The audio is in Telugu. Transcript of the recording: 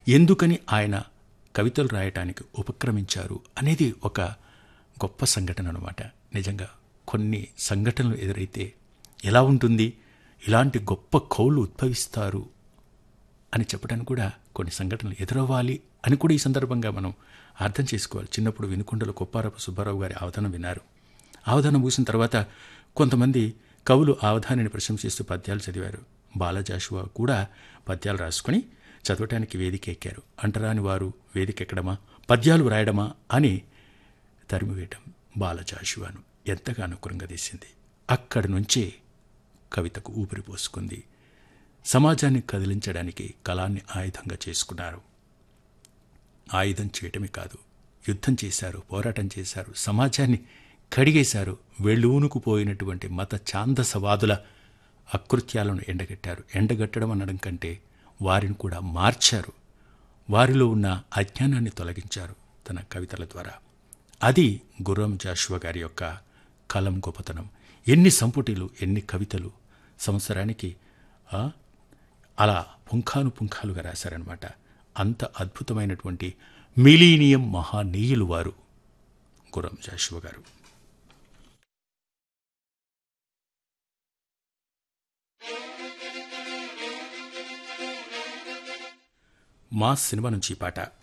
ఎందుకని ఆయన కవితలు రాయటానికి ఉపక్రమించారు అనేది ఒక గొప్ప సంఘటన అనమాట నిజంగా కొన్ని సంఘటనలు ఎదురైతే ఎలా ఉంటుంది ఇలాంటి గొప్ప కవులు ఉద్భవిస్తారు అని చెప్పడానికి కూడా కొన్ని సంఘటనలు ఎదురవ్వాలి అని కూడా ఈ సందర్భంగా మనం అర్థం చేసుకోవాలి చిన్నప్పుడు వినుకొండలో కొప్పారపు సుబ్బారావు గారి అవధానం విన్నారు అవధానం ముగిసిన తర్వాత కొంతమంది కవులు అవధానిని ప్రశంసిస్తూ పద్యాలు చదివారు బాలజాషువా కూడా పద్యాలు రాసుకొని చదవటానికి వేదిక ఎక్కారు అంటరాని వారు వేదిక ఎక్కడమా పద్యాలు రాయడమా అని తరిమివేయటం బాలజాషువాను ఎంతగానో కృంగదీసింది అక్కడి నుంచే కవితకు ఊపిరి పోసుకుంది సమాజాన్ని కదిలించడానికి కళాన్ని ఆయుధంగా చేసుకున్నారు ఆయుధం చేయటమే కాదు యుద్ధం చేశారు పోరాటం చేశారు సమాజాన్ని కడిగేశారు వెళ్ళూనుకుపోయినటువంటి మత ఛాందసవాదుల అకృత్యాలను ఎండగట్టారు ఎండగట్టడం అనడం కంటే వారిని కూడా మార్చారు వారిలో ఉన్న అజ్ఞానాన్ని తొలగించారు తన కవితల ద్వారా అది గుర్రం జాషువా గారి యొక్క కలం గొప్పతనం ఎన్ని సంపుటిలు ఎన్ని కవితలు సంవత్సరానికి ఆ, అలా పుంఖాను పుంఖాలుగా రాశారనమాట అంత అద్భుతమైనటువంటి మిలీనియం మహానీయులు వారు గుర్రం జాషువా గారు మా సినిమా నుంచి ఈ పాట